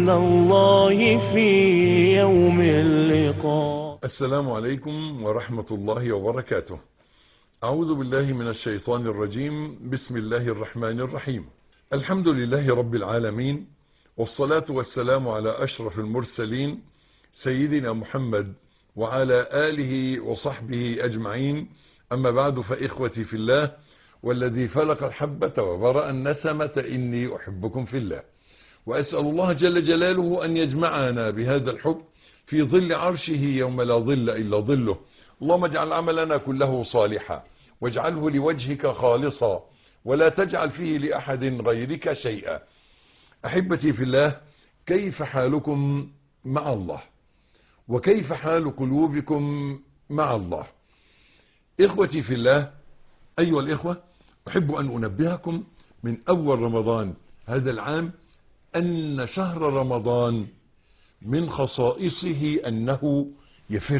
من الله في يوم اللقاء السلام عليكم ورحمة الله وبركاته أعوذ بالله من الشيطان الرجيم بسم الله الرحمن الرحيم الحمد لله رب العالمين والصلاة والسلام على أشرف المرسلين سيدنا محمد وعلى آله وصحبه أجمعين أما بعد فإخوتي في الله والذي فلق الحبة وبرأ النسمة إني أحبكم في الله وأسأل الله جل جلاله أن يجمعنا بهذا الحب في ظل عرشه يوم لا ظل إلا ظله اللهم اجعل عملنا كله صالحا واجعله لوجهك خالصا ولا تجعل فيه لأحد غيرك شيئا أحبتي في الله كيف حالكم مع الله وكيف حال قلوبكم مع الله إخوتي في الله أيها الإخوة أحب أن أنبهكم من أول رمضان هذا العام أن شهر رمضان من خصائصه أنه يفر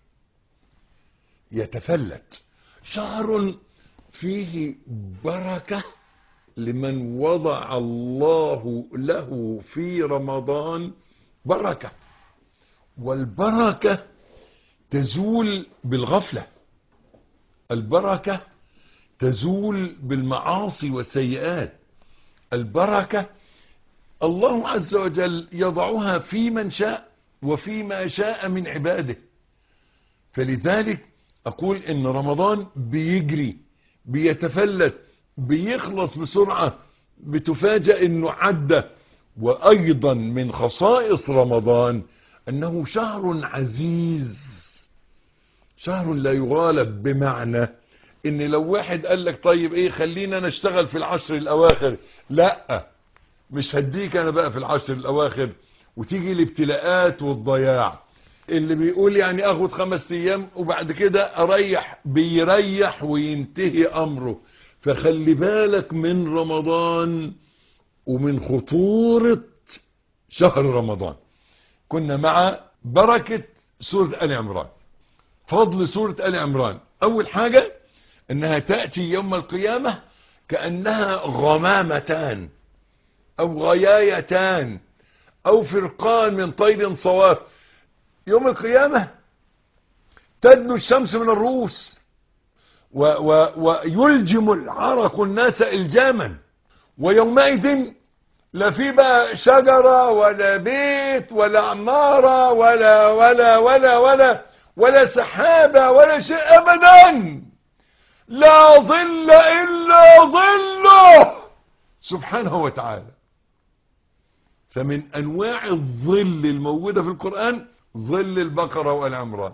يتفلت شهر فيه بركة لمن وضع الله له في رمضان بركة والبركة تزول بالغفلة البركة تزول بالمعاصي والسيئات البركة الله عز وجل يضعها في من شاء وفيما شاء من عباده فلذلك أقول إن رمضان بيجري بيتفلت بيخلص بسرعة بتفاجأ إنه عدى وأيضا من خصائص رمضان أنه شهر عزيز شهر لا يغالب بمعنى ان لو واحد قال لك طيب ايه خلينا نشتغل في العشر الاواخر لا مش هديك انا بقى في العشر الاواخر وتيجي الابتلاءات والضياع اللي بيقول يعني اخد خمس ايام وبعد كده اريح بيريح وينتهي امره فخلي بالك من رمضان ومن خطورة شهر رمضان كنا مع بركة سورة آل عمران فضل سورة آل عمران اول حاجة انها تأتي يوم القيامة كأنها غمامتان او غيايتان او فرقان من طير صواف يوم القيامة تدنو الشمس من الرؤوس و و ويلجم العرق الناس الجاما ويومئذ لا في بقى شجرة ولا بيت ولا عمارة ولا ولا ولا ولا ولا سحابة ولا شيء ابدا لا ظل الا ظله سبحانه وتعالى فمن انواع الظل الموجودة في القرآن ظل البقرة والعمران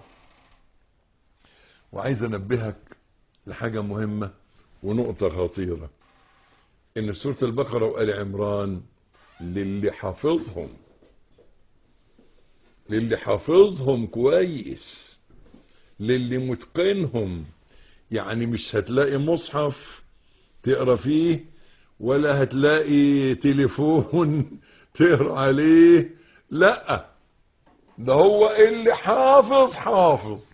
وعايز انبهك لحاجة مهمة ونقطة خطيرة ان سورة البقرة وآل عمران للي حافظهم للي حافظهم كويس للي متقنهم يعني مش هتلاقي مصحف تقرا فيه ولا هتلاقي تليفون تقرا عليه لا ده هو اللي حافظ حافظ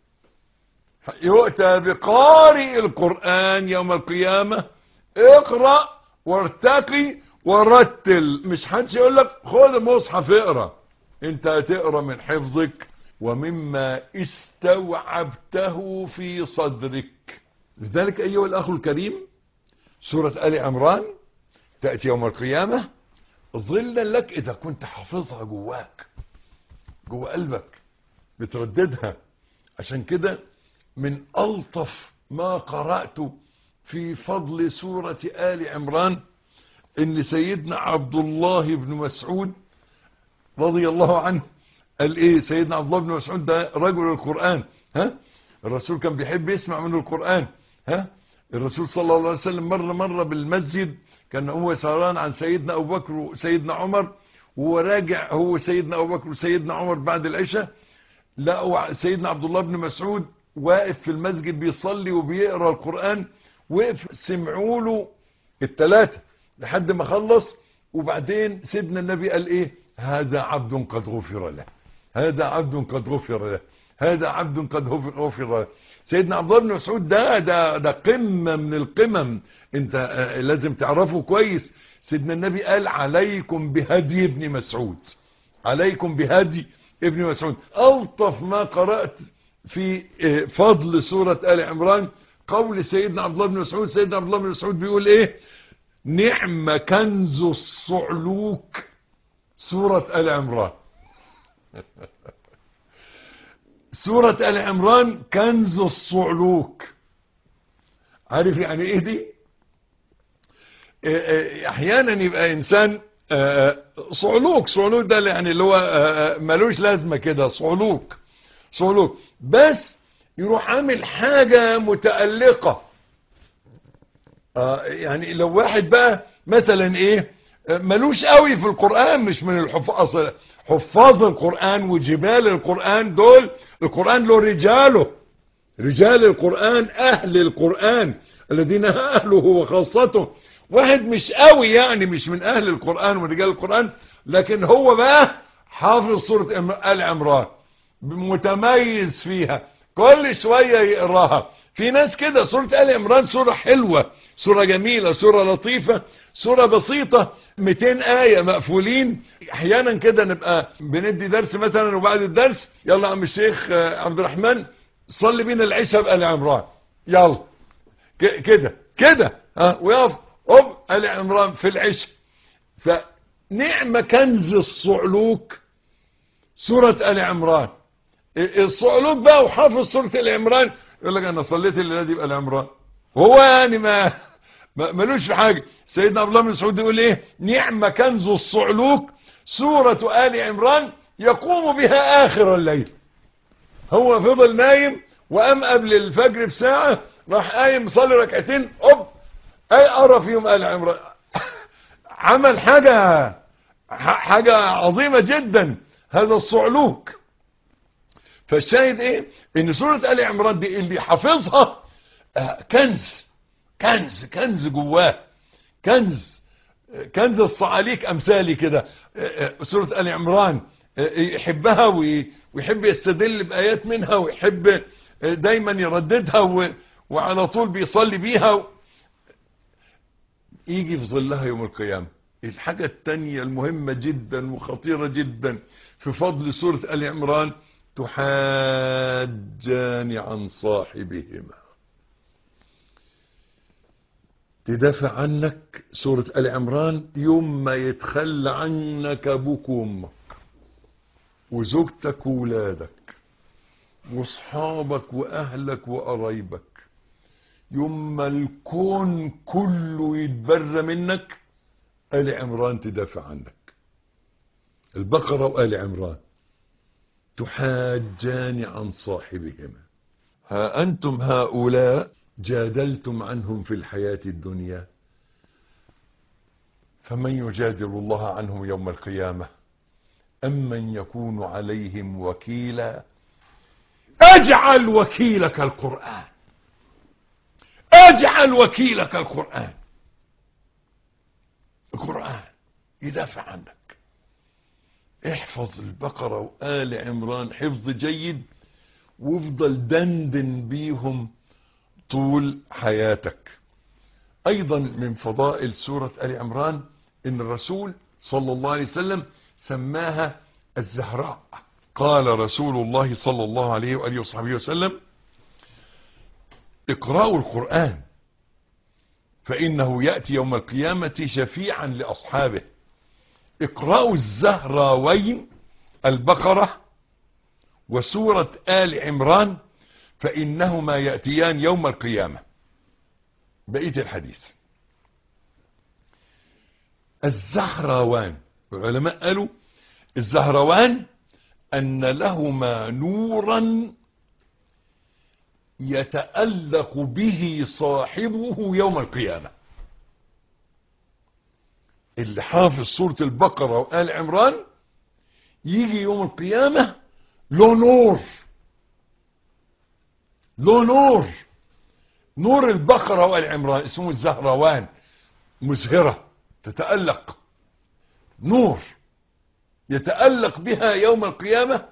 يؤتى بقارئ القرآن يوم القيامة اقرأ وارتقي ورتل مش حدش يقول لك خد المصحف اقرأ انت هتقرأ من حفظك ومما استوعبته في صدرك لذلك أيها الأخ الكريم سورة آل عمران تأتي يوم القيامة ظلا لك إذا كنت حافظها جواك جوا قلبك بترددها عشان كده من ألطف ما قرأت في فضل سورة آل عمران إن سيدنا عبد الله بن مسعود رضي الله عنه قال ايه سيدنا عبد الله بن مسعود ده رجل القرآن ها الرسول كان بيحب يسمع منه القرآن ها الرسول صلى الله عليه وسلم مرة مرة بالمسجد كان هو سهران عن سيدنا أبو بكر وسيدنا عمر وهو راجع هو سيدنا أبو بكر وسيدنا عمر بعد العشاء لقوا سيدنا عبد الله بن مسعود واقف في المسجد بيصلي وبيقرأ القرآن وقف سمعوا له الثلاثة لحد ما خلص وبعدين سيدنا النبي قال ايه هذا عبد قد غفر له هذا عبد قد غفر له هذا عبد قد غفر له سيدنا عبد الله بن مسعود ده ده ده قمه من القمم انت آه، لازم تعرفه كويس سيدنا النبي قال عليكم بهدي ابن مسعود عليكم بهدي ابن مسعود ألطف ما قرأت في فضل سورة آل عمران قول سيدنا عبد الله بن مسعود سيدنا عبد الله بن مسعود بيقول ايه نعم كنز الصعلوك سورة آل عمران سورة آل عمران كنز الصعلوك عارف يعني ايه دي احيانا يبقى انسان صعلوك صعلوك ده يعني اللي هو ملوش لازمة كده صعلوك صعلوك بس يروح عامل حاجة متألقة يعني لو واحد بقى مثلا ايه ملوش قوي في القرآن مش من الحفاظ حفاظ القرآن وجبال القرآن دول القرآن له رجاله رجال القرآن أهل القرآن الذين أهله وخاصته واحد مش قوي يعني مش من أهل القرآن ومن رجال القرآن لكن هو بقى حافظ سورة آل عمران متميز فيها كل شوية يقراها في ناس كده سورة آل عمران سورة حلوة سورة جميلة سورة لطيفة سورة بسيطة 200 آية مقفولين احيانا كده نبقى بندي درس مثلا وبعد الدرس يلا عم الشيخ عبد الرحمن صلي بينا العشاء بآل عمران يلا كده كده ها ويقف أب آل عمران في العشاء فنعم كنز الصعلوك سورة آل عمران الصعلوك بقى وحافظ سورة آل عمران يقول لك انا صليت الليله دي بآل عمران هو يعني ما ملوش في حاجه سيدنا عبد الله بن مسعود يقول ايه نعم كنز الصعلوك سوره ال عمران يقوم بها اخر الليل هو فضل نايم وقام قبل الفجر بساعه راح قايم مصلي ركعتين اوب اي قرا فيهم ال عمران عمل حاجه حاجه عظيمه جدا هذا الصعلوك فالشاهد ايه ان سورة آل عمران دي اللي حافظها كنز كنز كنز جواه كنز كنز الصعاليك امثالي كده سورة آل عمران يحبها ويحب يستدل بآيات منها ويحب دايما يرددها وعلى طول بيصلي بيها يجي في ظلها يوم القيامة الحاجة التانية المهمة جدا وخطيرة جدا في فضل سورة آل عمران تحاجان عن صاحبهما تدافع عنك سورة آل عمران يوم ما يتخلى عنك ابوك وامك وزوجتك وولادك واصحابك واهلك وقرايبك يوم ما الكون كله يتبرى منك آل عمران تدافع عنك البقرة وآل عمران تحاجان عن صاحبهما ها أنتم هؤلاء جادلتم عنهم في الحياة الدنيا فمن يجادل الله عنهم يوم القيامة أم من يكون عليهم وكيلا اجعل وكيلك القرآن اجعل وكيلك القرآن القرآن يدافع عنك احفظ البقرة وآل عمران حفظ جيد وافضل دندن بيهم طول حياتك ايضا من فضائل سورة آل عمران ان الرسول صلى الله عليه وسلم سماها الزهراء قال رسول الله صلى الله عليه وآله وصحبه وسلم اقرأوا القرآن فإنه يأتي يوم القيامة شفيعا لأصحابه اقرأوا الزهراوين البقرة وسورة آل عمران فإنهما يأتيان يوم القيامة بقية الحديث الزهراوان العلماء قالوا الزهروان أن لهما نورا يتألق به صاحبه يوم القيامة اللي حافظ سورة البقرة وآل عمران يجي يوم القيامة له نور له نور نور البقرة وآل عمران اسمه الزهروان مزهرة تتألق نور يتألق بها يوم القيامة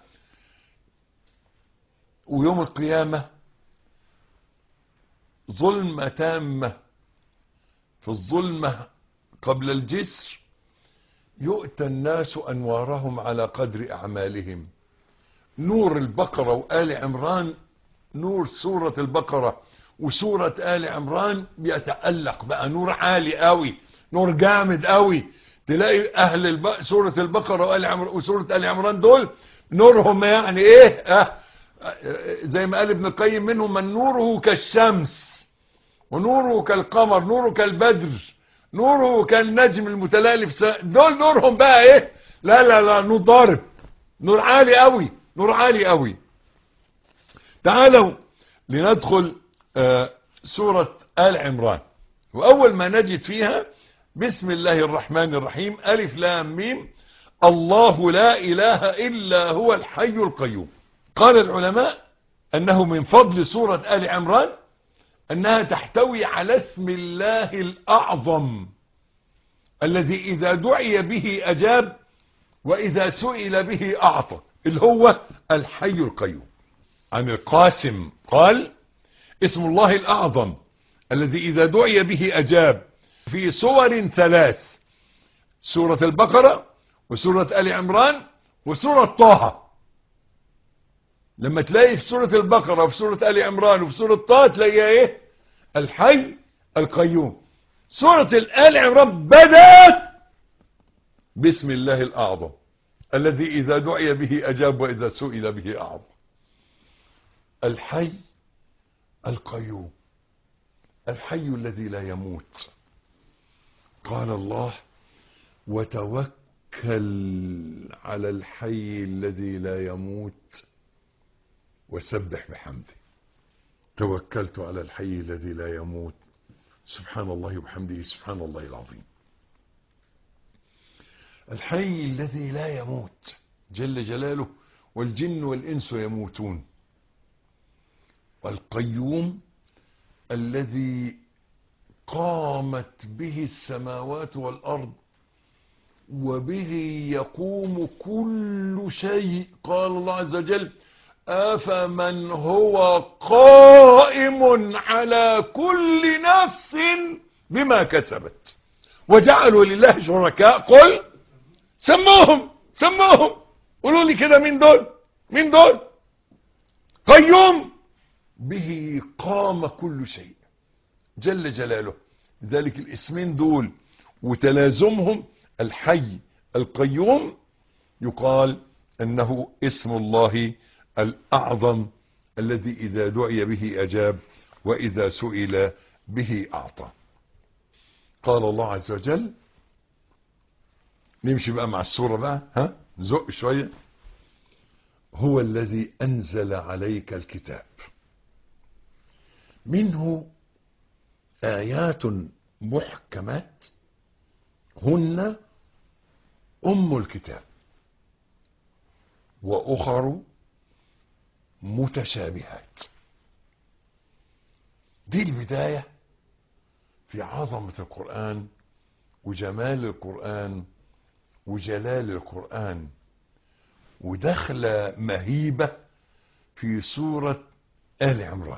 ويوم القيامة ظلمة تامة في الظلمة قبل الجسر يؤتى الناس أنوارهم على قدر أعمالهم نور البقرة وآل عمران نور سورة البقرة وسورة آل عمران بيتألق بقى نور عالي قوي نور جامد قوي تلاقي أهل الب... سورة البقرة وآل عمران وسورة آل عمران دول نورهم يعني إيه آه زي ما قال ابن القيم منهم من نوره كالشمس ونوره كالقمر نوره كالبدر نوره كالنجم المتلالف س... دول نورهم بقى ايه لا لا لا نور ضارب نور عالي قوي نور عالي قوي تعالوا لندخل آه سورة آل عمران وأول ما نجد فيها بسم الله الرحمن الرحيم ألف لام ميم الله لا إله إلا هو الحي القيوم قال العلماء أنه من فضل سورة آل عمران أنها تحتوي على اسم الله الأعظم الذي إذا دعي به أجاب وإذا سئل به أعطى اللي هو الحي القيوم عن القاسم قال اسم الله الأعظم الذي إذا دعي به أجاب في صور ثلاث سورة البقرة وسورة آل عمران وسورة طه لما تلاقي في سورة البقرة وفي سورة آل عمران وفي سورة طه تلاقيها ايه الحي القيوم سورة الآل عمران بدأت بسم الله الأعظم الذي إذا دعي به أجاب وإذا سئل به أعظم الحي القيوم الحي الذي لا يموت قال الله وتوكل على الحي الذي لا يموت وسبح بحمده توكلت على الحي الذي لا يموت سبحان الله وبحمده سبحان الله العظيم الحي الذي لا يموت جل جلاله والجن والإنس يموتون والقيوم الذي قامت به السماوات والأرض وبه يقوم كل شيء قال الله عز وجل أفمن هو قائم على كل نفس بما كسبت وجعلوا لله شركاء قل سموهم سموهم قولوا لي كده مين دول مين دول قيوم به قام كل شيء جل جلاله ذلك الاسمين دول وتلازمهم الحي القيوم يقال انه اسم الله الاعظم الذي اذا دعي به اجاب واذا سئل به اعطى قال الله عز وجل نمشي بقى مع السورة بقى ها نزق شوية هو الذي انزل عليك الكتاب منه آيات محكمات هن أم الكتاب وأخر متشابهات دي البداية في عظمة القرآن وجمال القرآن وجلال القرآن ودخلة مهيبة في سورة آل عمران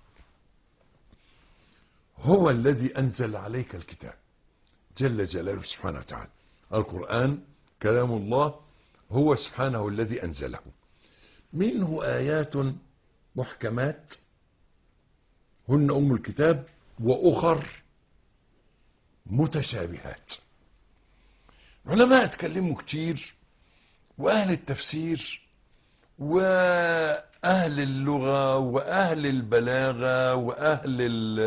هو الذي أنزل عليك الكتاب جل جلاله سبحانه وتعالى القرآن كلام الله هو سبحانه الذي أنزله منه آيات محكمات هن أم الكتاب وأخر متشابهات علماء اتكلموا كتير وأهل التفسير وأهل اللغة وأهل البلاغة وأهل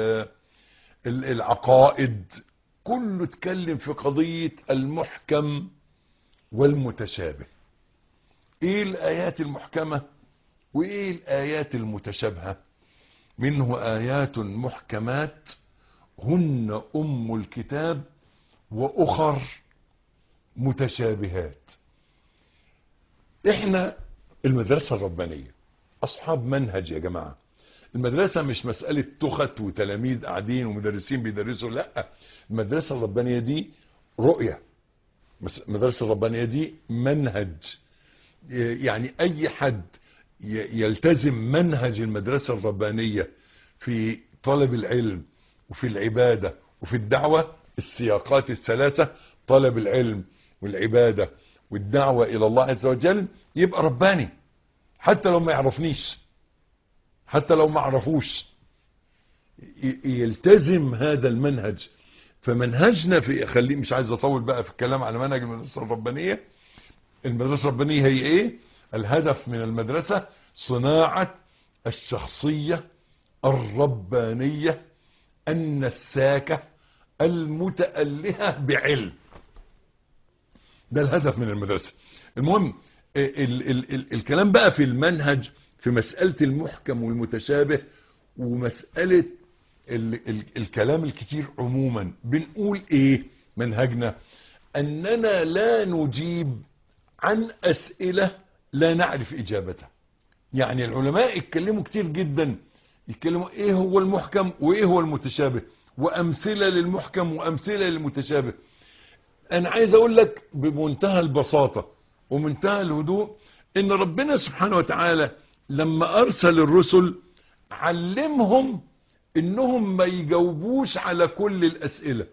العقائد كله اتكلم في قضية المحكم والمتشابه ايه الايات المحكمة وايه الايات المتشابهة منه ايات محكمات هن ام الكتاب واخر متشابهات احنا المدرسة الربانية اصحاب منهج يا جماعة المدرسة مش مسألة تخت وتلاميذ قاعدين ومدرسين بيدرسوا لا المدرسة الربانية دي رؤية المدرسة الربانية دي منهج يعني اي حد يلتزم منهج المدرسة الربانية في طلب العلم وفي العبادة وفي الدعوة السياقات الثلاثة طلب العلم والعبادة والدعوة إلى الله عز وجل يبقى رباني حتى لو ما يعرفنيش حتى لو ما عرفوش ي- يلتزم هذا المنهج فمنهجنا في خلي مش عايز اطول بقى في الكلام على منهج المدرسة الربانية المدرسة الربانية هي ايه الهدف من المدرسة صناعة الشخصية الربانية النساكة المتألهة بعلم ده الهدف من المدرسة المهم ال ال ال الكلام بقى في المنهج في مسألة المحكم والمتشابه ومسألة ال ال الكلام الكتير عموما بنقول ايه منهجنا اننا لا نجيب عن اسئلة لا نعرف اجابتها يعني العلماء اتكلموا كتير جدا يتكلموا ايه هو المحكم وايه هو المتشابه وامثلة للمحكم وامثلة للمتشابه انا عايز اقول لك بمنتهى البساطة ومنتهى الهدوء ان ربنا سبحانه وتعالى لما ارسل الرسل علمهم انهم ما يجاوبوش على كل الاسئلة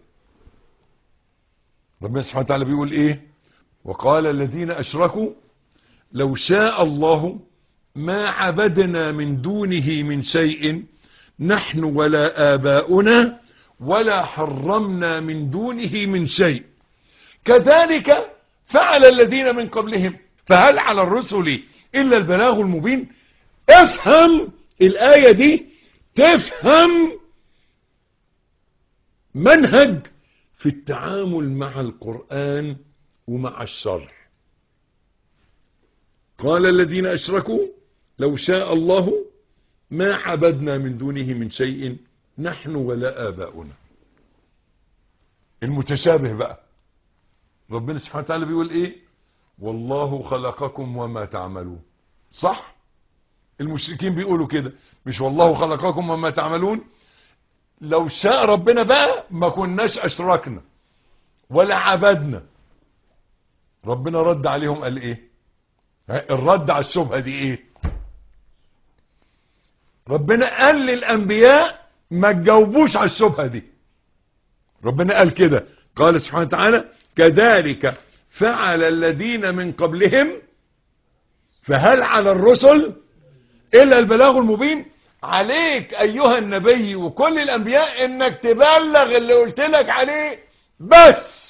ربنا سبحانه وتعالى بيقول ايه وقال الذين اشركوا لو شاء الله ما عبدنا من دونه من شيء نحن ولا آباؤنا ولا حرمنا من دونه من شيء كذلك فعل الذين من قبلهم فهل على الرسل إلا البلاغ المبين افهم الآية دي تفهم منهج في التعامل مع القرآن ومع الشرع قال الذين أشركوا لو شاء الله ما عبدنا من دونه من شيء نحن ولا آباؤنا المتشابه بقى ربنا سبحانه وتعالى بيقول ايه والله خلقكم وما تعملون صح المشركين بيقولوا كده مش والله خلقكم وما تعملون لو شاء ربنا بقى ما كناش اشركنا ولا عبدنا ربنا رد عليهم قال ايه الرد على الشبهة دي ايه ربنا قال للانبياء ما تجاوبوش على الشبهة دي ربنا قال كده قال سبحانه وتعالى كذلك فعل الذين من قبلهم فهل على الرسل الا البلاغ المبين عليك ايها النبي وكل الانبياء انك تبلغ اللي قلت لك عليه بس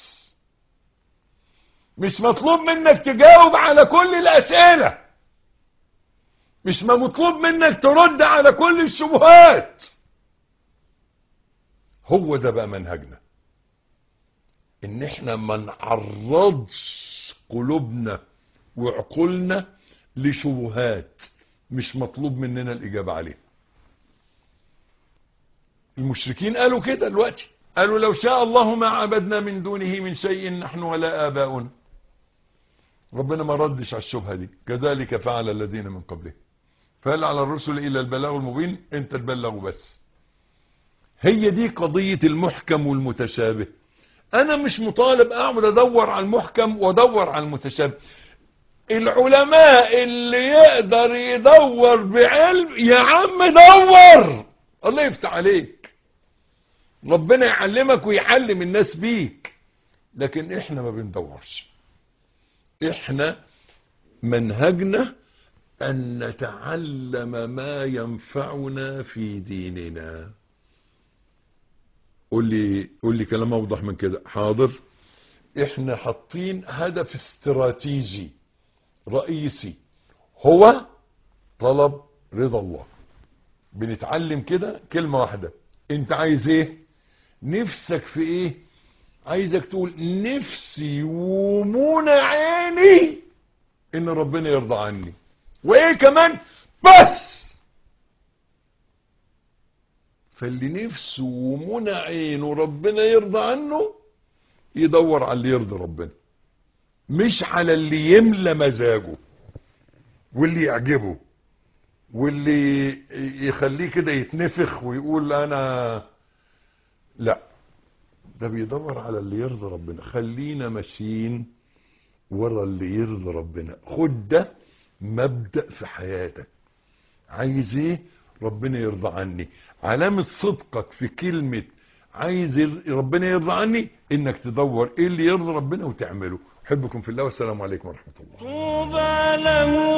مش مطلوب منك تجاوب على كل الاسئلة مش ما مطلوب منك ترد على كل الشبهات هو ده بقى منهجنا ان احنا ما نعرضش قلوبنا وعقولنا لشبهات مش مطلوب مننا الاجابة عليها المشركين قالوا كده دلوقتي قالوا لو شاء الله ما عبدنا من دونه من شيء نحن ولا آباؤنا ربنا ما ردش على الشبهة دي كذلك فعل الذين من قبله فهل على الرسل إلا البلاغ المبين انت تبلغوا بس هي دي قضية المحكم والمتشابه انا مش مطالب اقعد ادور على المحكم وادور على المتشابه العلماء اللي يقدر يدور بعلم يا عم دور الله يفتح عليك ربنا يعلمك ويعلم الناس بيك لكن احنا ما بندورش احنا منهجنا ان نتعلم ما ينفعنا في ديننا قول لي قول لي كلام اوضح من كده حاضر احنا حاطين هدف استراتيجي رئيسي هو طلب رضا الله بنتعلم كده كلمة واحدة انت عايز ايه نفسك في ايه عايزك تقول نفسي ومنى عيني ان ربنا يرضى عني وايه كمان بس فاللي نفسه ومنى عينه ربنا يرضى عنه يدور على اللي يرضي ربنا مش على اللي يملى مزاجه واللي يعجبه واللي يخليه كده يتنفخ ويقول انا لا ده بيدور على اللي يرضي ربنا خلينا ماشيين ورا اللي يرضي ربنا خد ده مبدأ في حياتك عايز ايه ربنا يرضى عني علامة صدقك في كلمة عايز ير- ربنا يرضى عني انك تدور ايه اللي يرضي ربنا وتعمله احبكم في الله والسلام عليكم ورحمة الله طوبى له